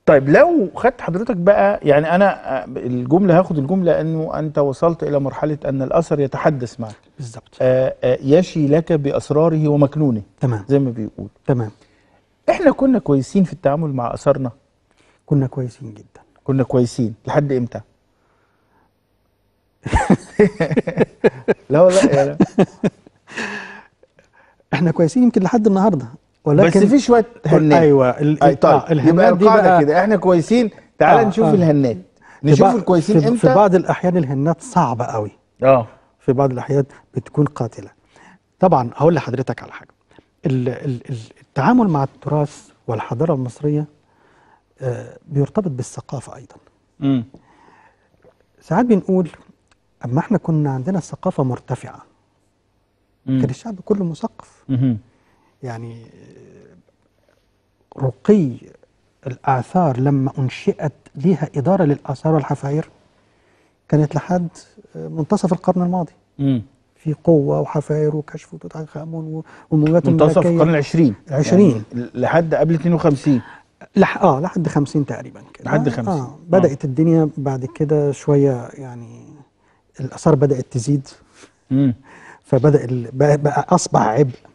طيب لو خدت حضرتك بقى يعني انا آه، الجمله هاخد الجمله انه انت وصلت الى مرحله ان الاثر يتحدث معك بالظبط آه، آه، يشي لك باسراره ومكنونه تمام زي ما بيقول تمام احنا كنا كويسين في التعامل مع اثارنا كنا كويسين جدا كنا كويسين لحد امتى لا والله يعني احنا كويسين يمكن لحد النهارده ولكن بس في شويه هنات ايوه ال- أي طيب آه، يبقى الهنات دي القاعده بقى كده احنا كويسين تعال آه، نشوف آه. الهنات في نشوف بعض- الكويسين في, امتى في بعض الاحيان الهنات صعبه قوي اه في بعض الاحيان بتكون قاتله طبعا هقول لحضرتك على حاجه ال- ال- ال- التعامل مع التراث والحضاره المصريه آه، بيرتبط بالثقافه ايضا امم ساعات بنقول اما احنا كنا عندنا ثقافه مرتفعه كان الشعب كله مثقف مم. يعني رقي الآثار لما أنشئت ليها إدارة للآثار والحفاير كانت لحد منتصف القرن الماضي مم. في قوة وحفاير وكشف وتوت عنخ آمون والمومياوات منتصف الملكية. القرن العشرين العشرين. يعني لحد قبل 52 لح اه لحد 50 تقريبا كده لحد 50. آه بدأت الدنيا بعد كده شوية يعني الآثار بدأت تزيد مم. فبدأ ال- بقى, بقى أصبح عبء